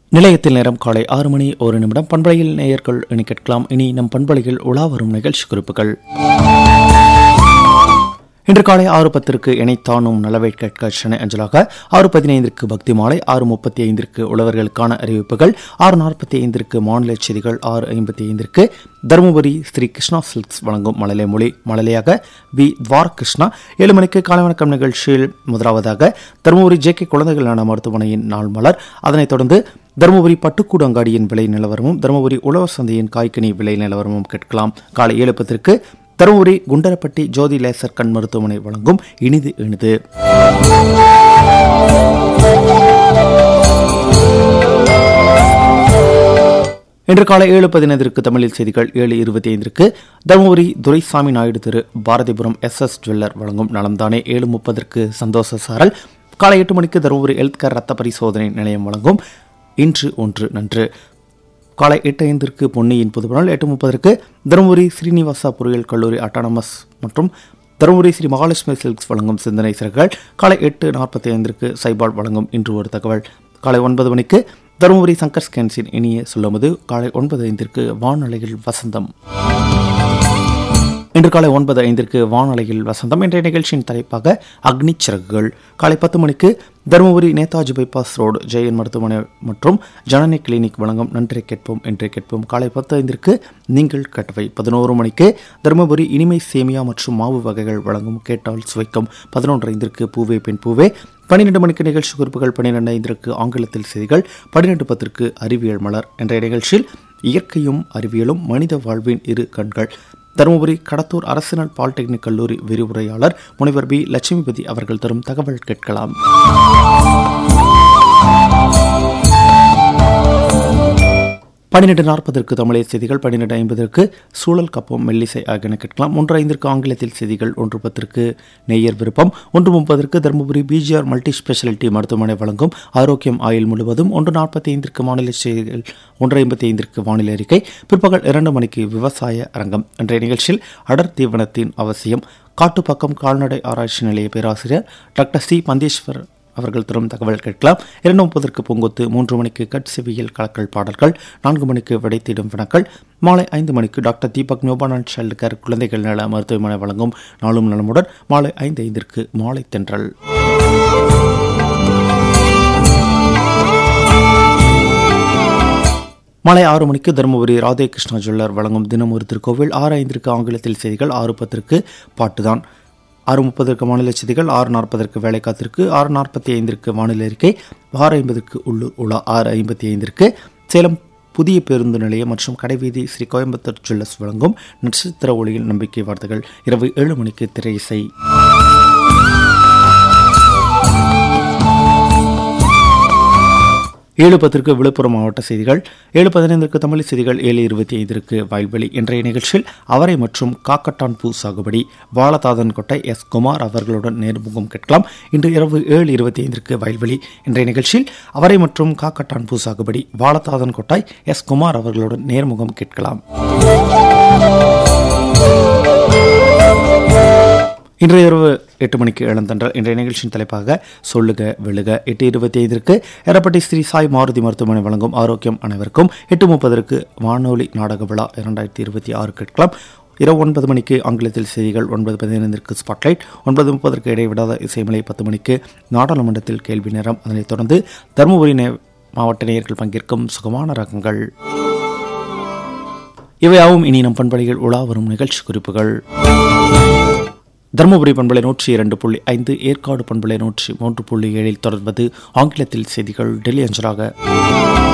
நிலையத்தில் நேரம் காலை ஆறு மணி ஒரு நிமிடம் பண்பலையில் நேயர்கள் இனி கேட்கலாம் இனி நம் பண்பலையில் உலா வரும் நிகழ்ச்சி குறிப்புகள் இன்று காலை ஆறு பத்திற்கு இணைத்தானும் நலவை கேட்க சென்னை அஞ்சலாக ஆறு பதினைந்திற்கு பக்தி மாலை ஆறு முப்பத்தி ஐந்திற்கு உழவர்களுக்கான அறிவிப்புகள் ஆறு நாற்பத்தி ஐந்திற்கு மாநில செய்திகள் ஆறு ஐம்பத்தி ஐந்திற்கு தருமபுரி ஸ்ரீ கிருஷ்ணா சில்க்ஸ் வழங்கும் மழலை மொழி மழலையாக வி துவார் கிருஷ்ணா ஏழு மணிக்கு காலை வணக்கம் நிகழ்ச்சியில் முதலாவதாக தருமபுரி ஜே கே குழந்தைகள் நல மருத்துவமனையின் நாள் மலர் அதனைத் தொடர்ந்து தருமபுரி பட்டுக்கூடு அங்காடியின் விலை நிலவரமும் தருமபுரி உழவர் சந்தையின் காய்கனி விலை நிலவரமும் கேட்கலாம் காலை ஏழு பத்திற்கு தருமபுரி குண்டரப்பட்டி ஜோதி லேசர் கண் மருத்துவமனை வழங்கும் இனிது இனிது இன்று காலை ஏழு பதினைந்திற்கு தமிழில் செய்திகள் ஏழு இருபத்தி ஐந்திற்கு Dharmapuri Duraisamy Naidu Thiru Bharathipuram S S jeweller வழங்கும் நலம்தானே ஏழு முப்பதற்கு சந்தோஷ சாரல் காலை எட்டு மணிக்கு தருமபுரி ஹெல்த் கேர் ரத்த பரிசோதனை நிலையம் வழங்கும் இன்று ஒன்று நன்று காலை எட்டு ஐந்திற்கு பொன்னியின் புதுப்பநாள் எட்டு முப்பதற்கு தருமபுரி ஸ்ரீனிவாசா பொறியியல் கல்லூரி அட்டானமஸ் மற்றும் தருமபுரி ஸ்ரீ மகாலட்சுமி சில்க்ஸ் வழங்கும் சிந்தனை சிறகுகள் காலை எட்டு நாற்பத்தி ஐந்திற்கு சைபால் வழங்கும் இன்று ஒரு தகவல் காலை ஒன்பது மணிக்கு தருமபுரி சங்கர் ஸ்கேன்ஸின் இனிய சொல்லுவது காலை ஒன்பது ஐந்திற்கு வானொலியில் வசந்தம் இன்று காலை ஒன்பது ஐந்திற்கு வானொலியில் வசந்தம் என்ற நிகழ்ச்சியின் தலைப்பாக அக்னி சிறகுகள் காலை பத்து மணிக்கு தருமபுரி நேதாஜி பைபாஸ் ரோடு ஜெயன் மருத்துவமனை மற்றும் ஜனனி கிளினிக் வழங்கும் நன்றி கேட்போம் என்று கேட்போம் காலை பத்து ஐந்திற்கு நீங்கள் கட்டவை பதினோரு மணிக்கு தருமபுரி இனிமை சேமியா மற்றும் மாவு வகைகள் வழங்கும் கேட்டால் சுவைக்கும் பதினொன்று ஐந்திற்கு பூவே பெண் பூவே பன்னிரெண்டு மணிக்கு நிகழ்ச்சி குறிப்புகள் பன்னிரெண்டு ஐந்திற்கு ஆங்கிலத்தில் செய்திகள் பன்னிரெண்டு பத்திற்கு அறிவியல் மலர் என்ற நிகழ்ச்சியில் இயற்கையும் அறிவியலும் மனித வாழ்வின் இரு கண்கள் தருமபுரி கடத்தூர் அரசினல் பாலிடெக்னிக் கல்லூரி விரிவுரையாளர் முனைவர் பி லட்சுமிபதி அவர்கள் தரும் தகவல் கேட்கலாம் பன்னிரெண்டு நாற்பதற்கு தமிழை செய்திகள் பன்னிரெண்டு ஐம்பதற்கு சூழல் கப்பம் மெல்லிசை ஆகியன கேட்கலாம் ஒன்று ஐந்திற்கு ஆங்கிலத்தில் செய்திகள் ஒன்று பத்திற்கு நெய்யர் விருப்பம் ஒன்று முப்பதற்கு தருமபுரி பிஜிஆர் மல்டி ஸ்பெஷாலிட்டி மருத்துவமனை வழங்கும் ஆரோக்கியம் ஆயுள் முழுவதும் ஒன்று நாற்பத்தி ஐந்திற்கு மாநில செய்திகள் ஒன்று ஐம்பத்தி ஐந்திற்கு வானிலை அறிக்கை பிற்பகல் இரண்டு மணிக்கு விவசாய அரங்கம் என்ற நிகழ்ச்சியில் அடர் தீவனத்தின் அவசியம் காட்டுப்பக்கம் கால்நடை ஆராய்ச்சி நிலைய பேராசிரியர் டாக்டர் சி பந்தேஸ்வர் அவர்கள் தரும் தகவல் கேட்கலாம் இரண்டு முப்பதற்கு பூங்கொத்து மூன்று மணிக்கு கட்சிவியல் கலக்கல் பாடல்கள் நான்கு மணிக்கு விடைத்திடும் வினாக்கள் மாலை ஐந்து மணிக்கு doctor Deepak Nobanand child care குழந்தைகள் நல மருத்துவமனை வழங்கும் நாளும் நலமுடன் மாலை ஐந்து ஐந்திற்கு மாலை தென்றல் மாலை ஆறு மணிக்கு தருமபுரி ராதே கிருஷ்ணா ஜுவல்லர் வழங்கும் தினம் ஒரு திருக்கோவில் ஆறு ஐந்திற்கு ஆங்கிலத்தில் செய்திகள் ஆறு பத்திற்கு பாட்டுதான் ஆறு முப்பதற்கு மாநில செய்திகள் ஆறு நாற்பதற்கு வேலை காத்திருக்கு ஆறு நாற்பத்தி ஐந்திற்கு வானிலை அறிக்கை ஆறு ஐம்பதற்கு உள்ளூர் உலா ஆறு ஐம்பத்தி ஐந்திற்கு சேலம் புதிய பேருந்து நிலையம் மற்றும் கடைவீதி ஸ்ரீ கோயம்புத்தூர் ஜுவல்லர்ஸ் வழங்கும் நட்சத்திர ஒளியில் நம்பிக்கை வார்த்தைகள் இரவு ஏழு மணிக்கு திரை இசை ஏழு பத்திற்கு விழுப்புரம் மாவட்ட செய்திகள் ஏழு பதினைந்திற்கு தமிழ் செய்திகள் ஏழு இருபத்தி ஐந்திற்கு வயல்வெளி இன்றைய நிகழ்ச்சியில் அவரை மற்றும் காக்கட்டான் பூ சாகுபடி வாழதாதன் கொட்டை எஸ் குமார் அவர்களுடன் நேர்முகம் கேட்கலாம் இன்று இரவு ஏழு இருபத்தி ஐந்திற்கு வயல்வெளி இன்றைய நிகழ்ச்சியில் அவரை மற்றும் காக்கட்டான் பூ சாகுபடி வாழதாதன் கொட்டாய் எஸ் குமார் அவர்களுடன் நேர்முகம் கேட்கலாம் இன்றைய இரவு எட்டு மணிக்கு இளந்தன்றல் இன்றைய நிகழ்ச்சியின் தலைப்பாக சொல்லுக வெளுக எட்டு இருபத்தி ஐந்திற்கு எரப்பட்டி ஸ்ரீ சாய் மாருதி மருத்துவமனை வழங்கும் ஆரோக்கியம் அனைவருக்கும் எட்டு முப்பதற்கு வானொலி நாடக விழா இரண்டாயிரத்தி இருபத்தி ஆறு கேட்கலாம் இரவு ஒன்பது மணிக்கு ஆங்கிலத்தில் செய்திகள் ஒன்பது பதினைந்திற்கு ஸ்பாட்லைட் ஒன்பது முப்பதற்கு இடைவிடாத இசைமலை பத்து மணிக்கு நாடாளுமன்றத்தில் கேள்வி நேரம் அதனைத் தொடர்ந்து தருமபுரி மாவட்ட நேயர்கள் பங்கேற்கும் சுகமான ரகங்கள் இவையாவும் இனி நம் பண்பலையில் உலா வரும் நிகழ்ச்சி குறிப்புகள் தருமபுரி பண்பலை நூற்றி இரண்டு புள்ளி ஐந்து ஏற்காடு பண்பலை நூற்றி மூன்று புள்ளி ஏழில் தொடர்வது ஆங்கிலத்தில் செய்திகள் டெல்லி அஞ்சலாக